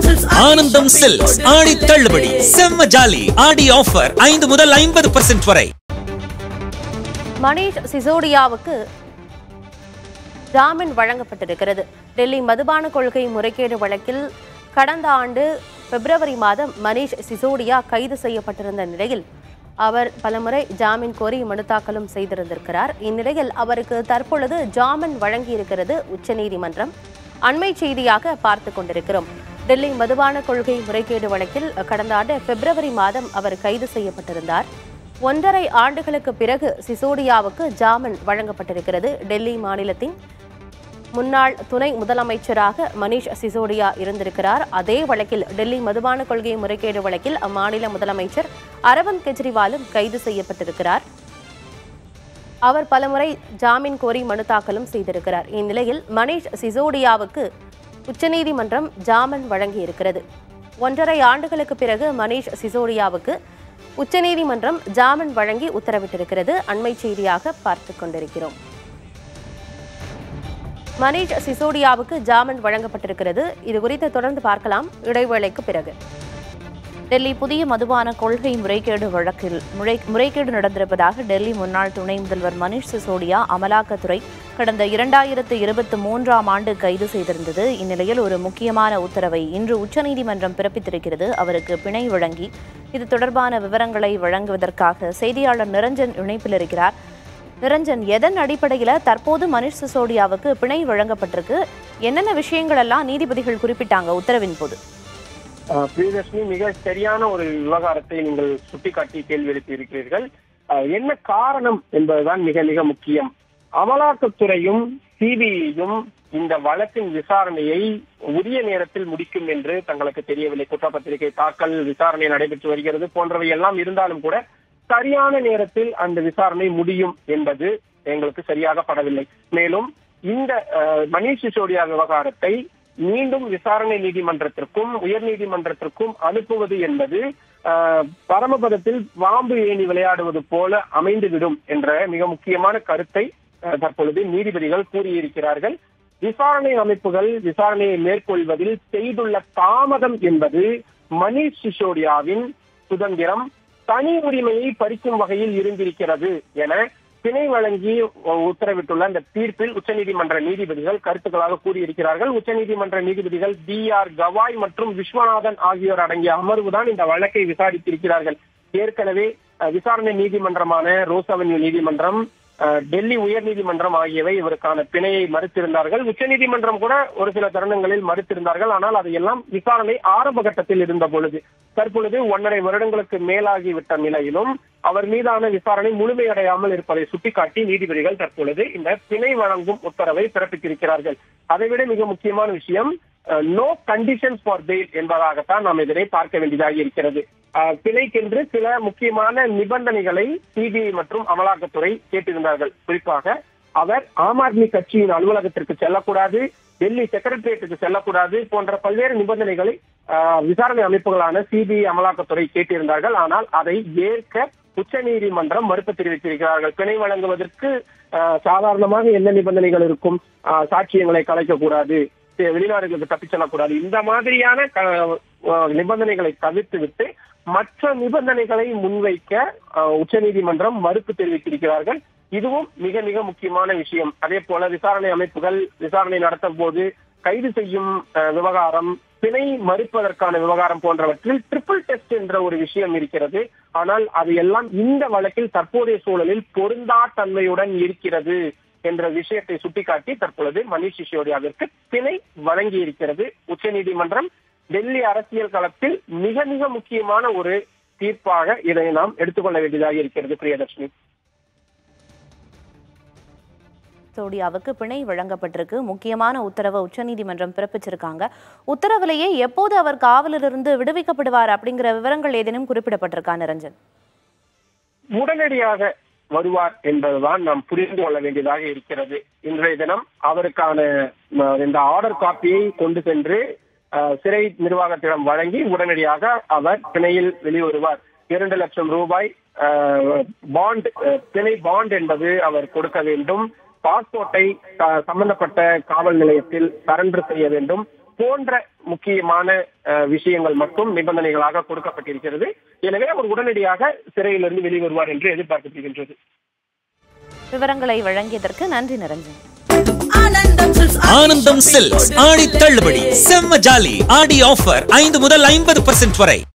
ஆனந்தம் சில்க்ஸ் ஆடி தள்ளுபடி செம்ம ஜாலி ஆடி ஆஃபர் ஐந்து முதல் ஐம்பது பர்சன்ட் வரை மணீஷ் சிசோடியாவுக்கு ஜாமீன் வழங்கப்பட்டிருக்கிறது டெல்லி மதுபான கொள்கை முறைகேடு வழக்கில் கடந்த ஆண்டு பிப்ரவரி மாதம் மணீஷ் சிசோடியா கைது செய்யப்பட்டிருந்த நிலையில் அவர் பலமுறை ஜாமீன் கோரி மனு தாக்கலும் செய்திருந்திருக்கிறார் இந்நிலையில் அவருக்கு தற்பொழுது ஜாமீன் வழங்கியிருக்கிறது உச்சநீதிமன்றம் அண்மை செய்தியாக பார்த்து கொண்டிருக்கிறோம் டெல்லி மதுபான கொள்கை முறைகேடு வழக்கில் கடந்த ஆண்டு பிப்ரவரி மாதம் அவர் கைது செய்யப்பட்டிருந்தார் ஒன்றரை ஆண்டுகளுக்கு பிறகு சிசோடியாவுக்கு ஜாமீன் வழங்கப்பட்டிருக்கிறது டெல்லி மாநிலத்தின் முன்னாள் துணை முதலமைச்சராக மணீஷ் சிசோடியா இருந்திருக்கிறார் அதே வழக்கில் டெல்லி மதுபான கொள்கை முறைகேடு வழக்கில் அம்மாநில முதலமைச்சர் அரவிந்த் கெஜ்ரிவாலும் கைது செய்யப்பட்டிருக்கிறார் அவர் பலமுறை ஜாமீன் கோரி மனு தாக்கலும் செய்திருக்கிறார் இந்நிலையில் மணீஷ் சிசோடியாவுக்கு உச்சநீதிமன்றம் ஜாமீன் வழங்கியிருக்கிறது ஒன்றரை ஆண்டுகளுக்கு பிறகு மணீஷ் சிசோடியாவுக்கு உச்சநீதிமன்றம் ஜாமீன் வழங்கி உத்தரவிட்டிருக்கிறது அண்மை செய்தியாக பார்த்துக் கொண்டிருக்கிறோம் மணீஷ் சிசோடியாவுக்கு ஜாமீன் வழங்கப்பட்டிருக்கிறது இது குறித்து தொடர்ந்து பார்க்கலாம் இடைவேளைக்கு பிறகு டெல்லி புதிய மதுபான கொள்கை முறைகேடு வழக்கில் முறை முறைகேடு நடந்திருப்பதாக டெல்லி முன்னாள் துணை முதல்வர் மணீஷ் சிசோடியா அமலாக்கத்துறை கடந்த இரண்டாயிரத்து இருபத்தி மூன்றாம் ஆண்டு கைது செய்திருந்தது இந்நிலையில் ஒரு முக்கியமான உத்தரவை இன்று உச்சநீதிமன்றம் பிறப்பித்திருக்கிறது அவருக்கு பிணை வழங்கி இது தொடர்பான விவரங்களை வழங்குவதற்காக செய்தியாளர் நிரஞ்சன் இணைப்பில் இருக்கிறார் நிரஞ்சன் எதன் அடிப்படையில் தற்போது மணிஷ் சிசோடியாவுக்கு பிணை வழங்கப்பட்டிருக்கு என்னென்ன விஷயங்கள் எல்லாம் நீதிபதிகள் குறிப்பிட்டாங்க உத்தரவின் போது ஆஹ் பிரியதர்ஷினி மிக சரியான ஒரு விவகாரத்தை நீங்கள் சுட்டிக்காட்டி கேள்வி எழுப்பி இருக்கிறீர்கள் ஆஹ் என்ன காரணம் என்பதுதான் மிக மிக முக்கியம் அமலாக்கத்துறையும் சிபிஐயும் இந்த வழக்கின் விசாரணையை உரிய நேரத்தில் முடிக்கும் என்று தங்களுக்கு தெரியவில்லை குற்றப்பத்திரிகை தாக்கல் விசாரணை நடைபெற்று வருகிறது போன்றவை எல்லாம் இருந்தாலும் கூட சரியான நேரத்தில் அந்த விசாரணை முடியும் என்பது எங்களுக்கு சரியாக படவில்லை மேலும் இந்த ஆஹ், மணீஷ் சிசோடியா விவகாரத்தை மீண்டும் விசாரணை நீதிமன்றத்திற்கும் உயர் நீதிமன்றத்திற்கும் அனுப்புவது என்பது ஆஹ், பரமபதத்தில் பாம்பு ஏணி விளையாடுவது போல அமைந்துவிடும் என்ற மிக முக்கியமான கருத்தை ஆஹ், தற்பொழுது நீதிபதிகள் கூறியிருக்கிறார்கள் விசாரணை அமைப்புகள் விசாரணையை மேற்கொள்வதில் செய்துள்ள தாமதம் என்பது மணீஷ் சிசோடியாவின் சுதந்திரம் தனி உரிமையை பறிக்கும் வகையில் இருந்திருக்கிறது என பிணை வழங்கி உத்தரவிட்டுள்ள அந்த தீர்ப்பில் உச்சநீதிமன்ற நீதிபதிகள் கருத்துக்களாக கூறியிருக்கிறார்கள் உச்சநீதிமன்ற நீதிபதிகள் பி ஆர் கவாய் மற்றும் விஸ்வநாதன் ஆகியோர் அடங்கிய அமர்வுதான் இந்த வழக்கை விசாரித்திருக்கிறார்கள் ஏற்கனவே அஹ், விசாரணை நீதிமன்றமான ரோஸ் அவென்யூ நீதிமன்றம் அஹ், டெல்லி உயர் நீதிமன்றம் ஆகியவை இவருக்கான பிணையை மறுத்திருந்தார்கள் உச்சநீதிமன்றம் கூட ஒரு சில தருணங்களில் மறுத்திருந்தார்கள் ஆனால் அதையெல்லாம் விசாரணை ஆரம்ப கட்டத்தில் இருந்த பொழுது தற்பொழுது ஒன்றரை வருடங்களுக்கு மேலாகிவிட்ட நிலையிலும் அவர் மீதான விசாரணை முழுமையடையாமல் இருப்பதை சுட்டிக்காட்டி நீதிபதிகள் தற்பொழுது இந்த பிணை வழங்கும் உத்தரவை பிறப்பித்திருக்கிறார்கள் அதைவிட மிக முக்கியமான விஷயம் நோ கண்டிஷன்ஸ் ஃபார் பெயில் என்பதாகத்தான் நாம் இதனை பார்க்க வேண்டியதாக இருக்கிறது அஹ், பிணைக்கென்று சில முக்கியமான நிபந்தனைகளை சிபிஐ மற்றும் அமலாக்கத்துறை கேட்டிருந்தார்கள் குறிப்பாக அவர் ஆம் ஆத்மி கட்சியின் அலுவலகத்திற்கு செல்லக்கூடாது டெல்லி செக்ரட்டரியேட்டுக்கு செல்லக்கூடாது போன்ற பல்வேறு நிபந்தனைகளை ஆஹ், விசாரணை அமைப்புகளான சிபிஐ அமலாக்கத்துறை கேட்டிருந்தார்கள் ஆனால் அதை ஏற்க உச்சநீதிமன்றம் மறுப்பு தெரிவித்திருக்கிறார்கள் பிணை வழங்குவதற்கு ஆஹ், சாதாரணமாக என்ன நிபந்தனைகள் இருக்கும் ஆஹ், சாட்சியங்களை கலைக்கக்கூடாது தெ- வெளிநாடுகளுக்கு தப்பிச் செல்லக்கூடாது இந்த மாதிரியான க- ஆஹ், நிபந்தனைகளை தவிர்த்து விட்டு மற்ற நிபந்தனைகளை முன்வைக்க ஆஹ், உச்சநீதிமன்றம் மறுப்பு தெரிவித்திருக்கிறார்கள் இதுவும் மிக மிக முக்கியமான விஷயம் அதே போல விசாரணை அமைப்புகள் விசாரணை நடத்தும் போது கைது செய்யும் அஹ், விவகாரம் பிணை மறுப்பதற்கான விவகாரம் போன்றவற்றில் ட்ரிபிள் டெஸ்ட் என்ற ஒரு விஷயம் இருக்கிறது ஆனால் அது எல்லாம் இந்த வழக்கில் தற்போதைய சூழலில் பொருந்தா தன்மையுடன் இருக்கிறது என்ற விஷயத்தை சுட்டிக்காட்டி தற்பொழுது மணீஷ் சிசோடியாவிற்கு பிணை வழங்கி இருக்கிறது உச்சநீதிமன்றம் டெல்லி அரசியல் களத்தில் மிக மிக முக்கியமான ஒரு தீர்ப்பாக இதை நாம் எடுத்துக்கொள்ள வேண்டியதாக இருக்கிறது பிரியதர்ஷினி சிசோடியாவுக்கு பிணை வழங்கப்பட்டிருக்கு முக்கியமான உத்தரவை உச்சநீதிமன்றம் பிறப்பிச்சிருக்காங்க உத்தரவிலேயே எப்போது அவர் காவலிலிருந்து விடுவிக்கப்படுவார் அப்படிங்கிற விவரங்கள் ஏதேனும் குறிப்பிடப்பட்டிருக்கா நிரஞ்சன் உடனடியாக வருவார் என்பதுதான் நாம் புரிந்து கொள்ள வேண்டியதாக இருக்கிறது இன்றைய தினம் அவருக்கான அஹ், இந்த ஆர்டர் காப்பியை கொண்டு சென்று அஹ், சிறை நிர்வாகத்திடம் வழங்கி உடனடியாக அவர் பிணையில் வெளிவருவார் இரண்டு லட்சம் ரூபாய் பாண்ட் பிணை பாண்ட் என்பது அவர் கொடுக்க வேண்டும் பாஸ்போர்ட்டை அஹ், சம்பந்தப்பட்ட காவல் நிலையத்தில் சரண்டர் செய்ய வேண்டும் போன்ற முக்கியமான அஹ், விஷயங்கள் மட்டும் நிபந்தனைகளாக கொடுக்கப்பட்டிருக்கிறது எனவே அவர் உடனடியாக சிறையிலிருந்து வெளிவருவார் என்று எதிர்பார்க்கப்படுகின்றது விவரங்களை வழங்கியதற்கு நன்றி நிரஞ்சன் ஆனந்தம் சில்க்ஸ் ஆடி தள்ளுபடி செம்ம ஜாலி ஆடி ஆஃபர் ஐந்து முதல் ஐம்பது வரை